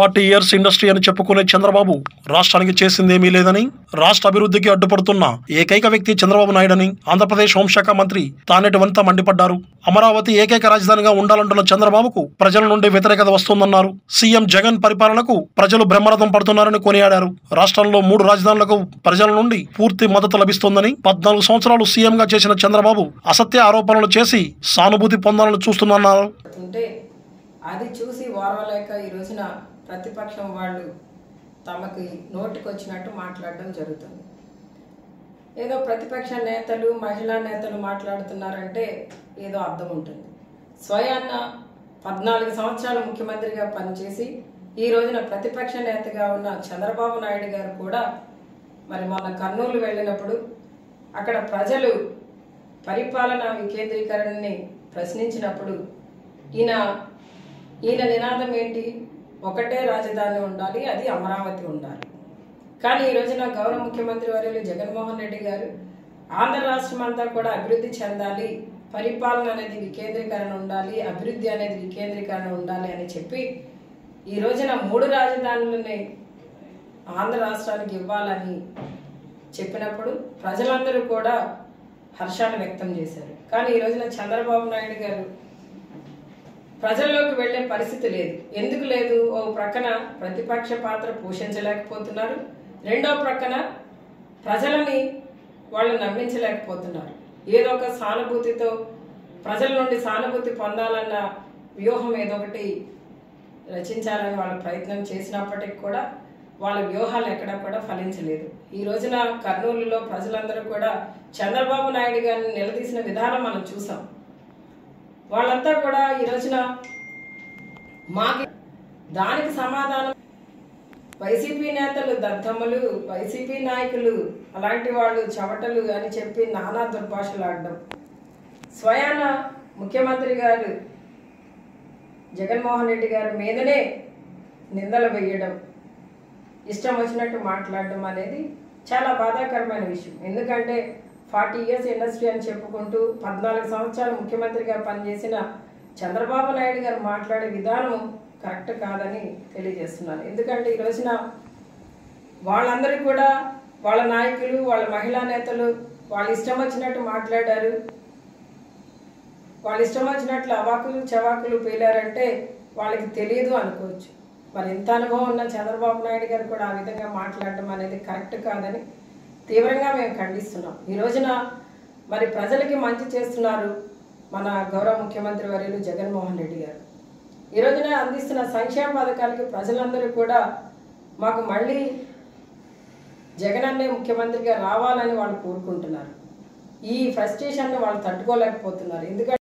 forty years industry అని చెప్పుకునే చంద్రబాబు రాష్ట్రానికి చేసిందేమీ లేదని రాష్ట్ర అభివృద్ధికి అడ్డుపడుతున్న ఏకైక వ్యక్తి చంద్రబాబు నాయుడని ఆంధ్రప్రదేశ్ హోంశాఖ మంత్రి తానేటి వనిత మండిపడ్డారు అమరావతి ఏకైక రాజధానిగా ఉండాలంటున్న చంద్రబాబుకు ప్రజల నుండి వ్యతిరేకత వస్తోందన్నారు సీఎం జగన్ పరిపాలనకు ప్రజలు బ్రహ్మరథం పడుతున్నారని కొనియాడారు రాష్ట్రంలో మూడు రాజధానులకు ప్రజల నుండి పూర్తి మద్దతు లభిస్తోందని పద్నాలుగు సంవత్సరాలు సీఎంగా చేసిన చంద్రబాబు అసత్య ఆరోపణలు చేసి సానుభూతి పొందాలని చూస్తున్నారు ఉంటే అది చూసి ఓర్వలేక ఈ రోజున ప్రతిపక్షం వాళ్ళు తమకి నోటికి వచ్చినట్టు మాట్లాడడం జరుగుతుంది ఏదో ప్రతిపక్ష నేతలు మహిళా నేతలు మాట్లాడుతున్నారంటే ఏదో అర్థం ఉంటుంది స్వయాన్న పద్నాలుగు సంవత్సరాలు ముఖ్యమంత్రిగా పనిచేసి ఈ రోజున ప్రతిపక్ష నేతగా ఉన్న చంద్రబాబు నాయుడు గారు కూడా మరి మొన్న కర్నూలు వెళ్ళినప్పుడు అక్కడ ప్రజలు పరిపాలన వికేంద్రీకరణని ప్రశ్నించినప్పుడు ఈయన ఈయన నినాదం ఏంటి ఒకటే రాజధాని ఉండాలి అది అమరావతి ఉండాలి కానీ ఈ రోజున గౌరవ ముఖ్యమంత్రి వర్యులు జగన్మోహన్ రెడ్డి గారు ఆంధ్ర రాష్ట్రం అంతా కూడా అభివృద్ధి చెందాలి పరిపాలన అనేది వికేంద్రీకరణ ఉండాలి అభివృద్ధి అనేది వికేంద్రీకరణ ఉండాలి అని చెప్పి ఈ రోజున మూడు రాజధానులని ఆంధ్ర రాష్ట్రానికి ఇవ్వాలని చెప్పినప్పుడు ప్రజలందరూ కూడా హర్షాన్ని వ్యక్తం చేశారు కానీ ఈ రోజున చంద్రబాబు నాయుడు గారు ప్రజల్లోకి వెళ్లే పరిస్థితి లేదు ఎందుకు లేదు ఓ ప్రక్కన ప్రతిపక్ష పాత్ర పోషించలేకపోతున్నారు రెండో ప్రక్కన ప్రజలని వాళ్ళు నమ్మించలేకపోతున్నారు ఏదో ఒక సానుభూతితో ప్రజల నుండి సానుభూతి పొందాలన్న వ్యూహం ఏదో ఒకటి రచించాలని వాళ్ళ ప్రయత్నం చేసినప్పటికి కూడా వాళ్ళ వ్యూహాలు ఎక్కడా కూడా ఫలించలేదు ఈ రోజున కర్నూలులో ప్రజలందరూ కూడా చంద్రబాబు నాయుడు గారిని నిలదీసిన విధానం మనం చూసాం వాళ్ళంతా కూడా ఈ రోజున మాకి దానికి సమాధానం వైసీపీ నేతలు దద్దమ్మలు వైసీపీ నాయకులు అలాంటి వాళ్ళు చవటలు అని చెప్పి నానా దుర్భాషలు ఆడడం స్వయాన ముఖ్యమంత్రి గారు జగన్మోహన్ రెడ్డి గారి మీదనే నిందలు వేయడం ఇష్టం వచ్చినట్టు మాట్లాడడం అనేది చాలా బాధాకరమైన విషయం ఎందుకంటే ఫార్టీ ఇయర్స్ ఇండస్ట్రీ అని చెప్పుకుంటూ పద్నాలుగు సంవత్సరాలు ముఖ్యమంత్రిగా పనిచేసిన చంద్రబాబు నాయుడు గారు మాట్లాడే విధానం కరెక్ట్ కాదని తెలియజేస్తున్నాను ఎందుకంటే ఈ రోజున వాళ్ళందరూ కూడా వాళ్ళ నాయకులు వాళ్ళ మహిళా నేతలు వాళ్ళు ఇష్టం వచ్చినట్టు మాట్లాడారు వాళ్ళు ఇష్టం వచ్చినట్లు అవాకులు చవాకులు పేలారంటే వాళ్ళకి తెలియదు అనుకోవచ్చు మరి ఎంత అనుభవం ఉన్న చంద్రబాబు నాయుడు గారు కూడా ఆ విధంగా మాట్లాడడం అనేది కరెక్ట్ కాదని తీవ్రంగా మేము ఖండిస్తున్నాం ఈ రోజున మరి ప్రజలకి మంచి చేస్తున్నారు మన గౌరవ ముఖ్యమంత్రి వర్యులు జగన్మోహన్ రెడ్డి గారు ఈ రోజున అందిస్తున్న సంక్షేమ పథకాలకి ప్రజలందరూ కూడా మాకు మళ్ళీ జగన్ అన్నే ముఖ్యమంత్రిగా రావాలని వాళ్ళు కోరుకుంటున్నారు ఈ ఫ్రస్ట్రేషన్ వాళ్ళు తట్టుకోలేకపోతున్నారు ఎందుకంటే